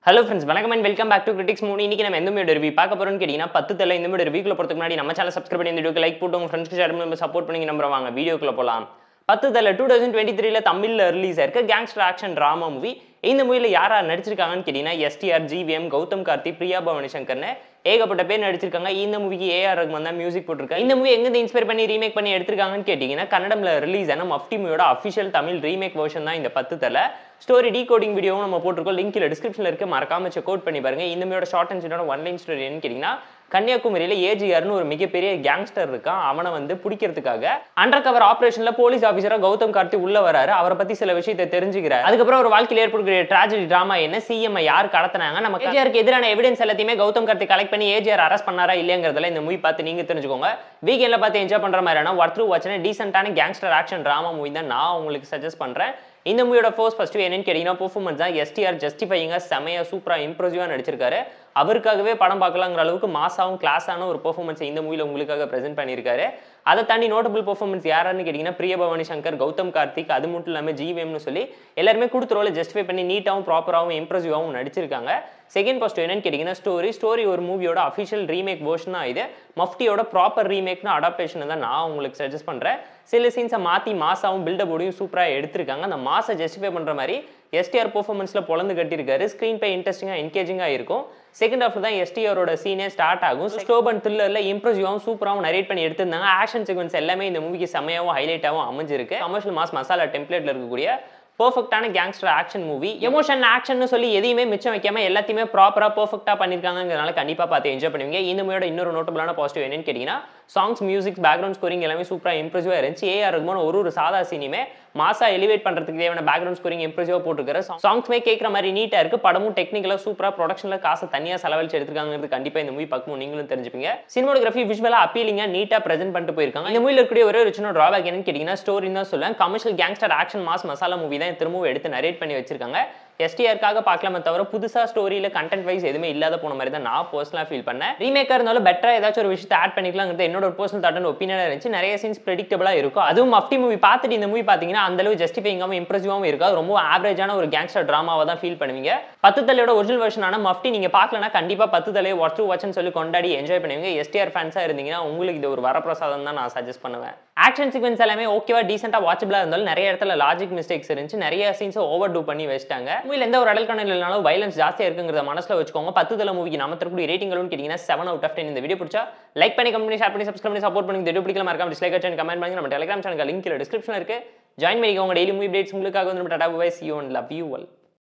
hello friends வணக்கம் and welcome back to critics மூணு இன்னைக்கு நம்ம எந்த மூவியோட ரிவ்யூ பார்க்க போறோம்னு கேட்டீங்கன்னா பத்து தலை இந்த மூவியோட ரிவ்யூக்குள்ள போறதுக்கு முன்னாடி நம்ம சேனல் சப்ஸ்கிரைப் பண்ணி இந்த வீடியோக்கு லைக் போட்டு உங்க ஃப்ரெண்ட்ஸ்க்கு ஷேர் பண்ணி சப்போர்ட் பண்ணி நம்புறோம் வாங்க வீடியோக்குள்ள போலாம் பத்து தலை டூ தௌசண்ட் டுவெண்ட்டி த்ரீல தமிழ்ல ரிலீஸ் ஆயிருக்க கேங்ஸ்டர் ஆக்ஷன் ட்ராமா மூவி இந்த மூவியில் யார் யார் நடிச்சிருக்காங்கன்னு கேட்டீங்கன்னா எஸ்டிஆர் ஜிவிஎம் கௌதம் கார்த்தி பிரியா பவானி சங்கர்னு ஏகப்பட்ட பேர் நடிச்சிருக்காங்க இந்த மூவிக்கு ஏஆர் ரஹ்மான் தான் மியூசிக் போட்டிருக்காங்க இந்த மூவி எங்க இன்ஸ்பயர் பண்ணி ரீமேக் பண்ணி எடுத்திருக்காங்கன்னு கேட்டீங்கன்னா கன்னடம்ல ரிலீஸ் ஆன மஃப்டி மூவியோட அஃபிஷியல் தமிழ் ரீமேக் வெர்ஷன் தான் இந்த பத்து தலை ஸ்டோரி டீ கோடிங் வீடியோவும் நம்ம போட்டிருக்கோம் லிங்க் கீழே டிஸ்கிரிப்ஷனில் இருக்க மறக்காம செக் அவுட் பண்ணி பாருங்க இந்த மூவியோட ஷார்ட் அண்ட் ஸ்வீட்டோட ஒன் லைன் ஸ்டோரி என்னன்னு கேட்டிங்கன்னா கன்னியாகுமரியில் ஏஜிஆர்னு ஒரு மிகப்பெரிய கேங்ஸ்டர் இருக்கான் அவனை வந்து பிடிக்கிறதுக்காக அண்டர் கவர் ஆபரேஷன்ல போலீஸ் ஆஃபீஸரா கௌதம் கார்த்தி உள்ள வராரு அவரை பத்தி சில விஷயத்தை தெரிஞ்சுக்கிறார் அதுக்கப்புறம் ஒரு வாழ்க்கையில் ஏற்படக்கூடிய ட்ராஜடி டிராமா என்ன சிஎம் யார் கடத்தினாங்க நம்ம ஏஜிஆருக்கு எதிரான எவிடன்ஸ் எல்லாத்தையுமே கௌதம் கார்த்தி கலெக்ட் பண்ணி ஏஜிஆர் அரெஸ்ட் பண்ணாரா இல்லைங்கிறதுல இந்த மூவி பார்த்து நீங்க தெரிஞ்சுக்கோங்க வீக்கெண்ட்ல பார்த்து என்ஜாய் பண்ற மாதிரியான ஒர்க் த்ரூ வாட்ச்னா டீசென்டான கேங்ஸ்டர் ஆக்ஷன் டிராமா மூவி தான் நான் உங்களுக்கு சஜஸ்ட் பண்றேன் இந்த மூவியோட ஃபர்ஸ்ட் ஃபர்ஸ்ட் என்னன்னு கேட்டீங்கன்னா பெர்ஃபார்மன்ஸ் தான் எஸ்டிஆர் ஜஸ்டிஃபைங்க செமையா சூப்பரா இம்ப்ரெசிவா நடிச்சிருக்காரு அவருக்காகவே படம் பார்க்கலாங்கிற அளவுக்கு மாசாவும் கிளாஸான ஒரு பெர்ஃபார்மன்ஸ் இந்த மூவியில் உங்களுக்காக ப்ரெசென்ட் பண்ணியிருக்காரு அதை தாண்டி நோட்டபிள் பெர்ஃபார்மன்ஸ் யாருன்னு கேட்டிங்கன்னா பிரிய பவானி சங்கர் கௌதம் கார்த்திக் அது மட்டும் இல்லாமல் ஜிவிஎம்னு சொல்லி எல்லாருமே கொடுத்த ரோலை ஜஸ்டிஃபை பண்ணி நீட்டாகவும் ப்ராப்பராகவும் இம்ப்ரெசிவாகவும் நடிச்சிருக்காங்க செகண்ட் ஃபர்ஸ்ட் என்னன்னு கேட்டிங்கன்னா ஸ்டோரி ஸ்டோரி ஒரு மூவியோட அஃபிஷியல் ரீமேக் வேர்ஷன் தான் இது மஃப்டியோட ப்ராப்பர் ரீமேக்னு அடாப்டேஷன் தான் நான் உங்களுக்கு சஜஸ்ட் பண்ணுறேன் சில சீன்ஸை மாற்றி மாசாவும் பில்டப்போடையும் சூப்பராக எடுத்திருக்காங்க அந்த மாசை ஜஸ்டிஃபை பண்ணுற மாதிரி எஸ்டிஆர் பெர்ஃபார்மன்ஸில் பொழந்து கட்டியிருக்காரு ஸ்க்ரீன் பே இன்ட்ரெஸ்டிங்காக என்கேஜிங்காக இருக்கும் செகண்ட் ஹாஃப் தான் எஸ்டிஆரோட சீனே ஸ்டார்ட் ஆகும் ஸ்டோப் அண்ட் த்ரில்லரில் இம்ப்ரெசிவாகவும் சூப்பராகவும் நரேட் பண்ணி எடுத்திருந்தாங்க ஆக்ஷன் சீக்வன்ஸ் எல்லாமே இந்த மூவிக்கு செமையாகவும் ஹைலைட்டாகவும் அமைஞ்சிருக்கு கமர்ஷியல் மாஸ் மசாலா டெம்ப்ளேட்டில் இருக்கக்கூடிய பர்ஃபெக்டான gangster action movie emotion action சொல்லி எதையுமே மிச்சம் வைக்காம எல்லாத்தையுமே ப்ராப்பராக பர்ஃபெக்டாக பண்ணியிருக்காங்கிறனால கண்டிப்பாக பார்த்து என்ஜாய் பண்ணுவீங்க இந்த மூவியோட இன்னொரு நோட்டபுளான பாசிட்டிவ் என்னன்னு கேட்டிங்கன்னா சாங்ஸ் மியூசிக் பேக்ரவுண்ட் ஸ்கோரிங் எல்லாமே சூப்பராக இம்ப்ரெசிவாக இருந்துச்சு ஏஆர் ரகுமான் ஒரு ஒரு சாதா சீனியுமே மாசா எலிவேட் பண்ணுறதுக்கு தேவையான பேக்ரவுண்ட் ஸ்கோரிங் இம்ப்ரெசிவாக போட்டுருக்காரு சாங்ஸ்மே கேட்குற மாதிரி நீட்டாக இருக்குது படமும் டெக்னிக்கலாக சூப்பராக ப்ரொடக்ஷனில் காசை தனியாக செலவழிச்சு எடுத்துருக்காங்கிறது கண்டிப்பாக இந்த மூவி பார்க்கும் நீங்களும் தெரிஞ்சுப்பீங்க சினிமோகிராஃபி விஷுவலாக அப்பீலிங்காக நீட்டாக ப்ரெசென்ட் பண்ணிட்டு போயிருக்காங்க இந்த மூவியில் இருக்கக்கூடிய ஒரே ஒரு சின்ன ட்ராபேக் என்னன்னு கேட்டிங்கன்னா ஸ்டோரி தான் சொல்லுவேன் commercial gangster action mass masala movie தான் திரும்பவும் எடுத்து நரேட் பண்ணி வச்சிருக்காங்க எஸ்டிஆருக்காக பார்க்கலாமே தவிர புதுசாக ஸ்டோரியில் கண்டென்ட் வைஸ் எதுவுமே இல்லாத போன மாதிரி தான் நான் பர்சனலாக ஃபீல் பண்ணேன் ரீமேக்காக இருந்தாலும் பெட்டராக ஏதாச்சும் ஒரு விஷயத்தை ஆட் பண்ணிக்கலாங்கிறது என்னோட ஒரு பர்சனல் தாட் ஒப்பீனியனாக இருந்துச்சு நிறைய சீன்ஸ் ப்ரெடிக்டபிளாக இருக்கும் அதுவும் மஃப்டி மூவி பார்த்துட்டு இந்த மூவி பார்த்தீங்கன்னா அந்தளவு ஜஸ்டிஃபைங்காகவும் இம்ப்ரெசிவாகவும் இருக்காது ரொம்ப ஆவரேஜான ஒரு கேங்ஸ்டர் ட்ராமாவை தான் ஃபீல் பண்ணுவீங்க பத்து தலையோட ஒரிஜினல் வெர்ஷனான மஃப்டி நீங்கள் பார்க்கலனா கண்டிப்பாக பத்து தலையை வாட்ச் டு வாட்ச்னு சொல்லி கொண்டாடி என்ஜாய் பண்ணுவீங்க எஸ்டிஆர் ஃபேன்ஸாக இருந்தீங்கன்னா உங்களுக்கு இது ஒரு வரப்பிரசாதம் தான் நான் சஜஸ்ட் பண்ணுவேன் ஆக்ஷன் சீக்வன்ஸ் எல்லாமே ஓகேவா டீசெண்டாக வாட்சபிளாக இருந்தாலும் நிறைய இடத்துல லாஜிக் மிஸ்டேக்ஸ் இருந்துச்சு நிறைய சீன்ஸை ஓவர் டூ பண்ணி வச்சிட்டாங்க மூவியில் எந்த ஒரு அடல் கணல் இல்லைனாலும் வைலன்ஸ் ஜாஸ்தியாக இருக்குங்கிறத மனசில் வச்சுக்கோங்க பத்து தலை மூவிக்கு நம்ம தரக்கூடிய ரேட்டிங்களும் கேட்டிங்கன்னா செவன் அவுட் ஆஃப் டென் இந்த வீடியோ பிடிச்சா லைக் பண்ணி கம்பெனி ஷேர் பண்ணி சப்ஸ்கிரைப் பண்ணி சப்போர்ட் பண்ணி இந்த வீடியோ பிடிக்கல மறக்காம டிஸ்லைக் அண்ட் கமெண்ட் பண்ணி நம்ம டெலிகிராம் சேனல் லிங்க் டிஸ்கிரிப்ஷன் இருக்கு ஜாயின் பண்ணிக்கோங்க டெய்லி மூவி அப்டேட்ஸ் உங்களுக்காக வந்து டாடா பை சி ஒன் லவ் யூ ஒல்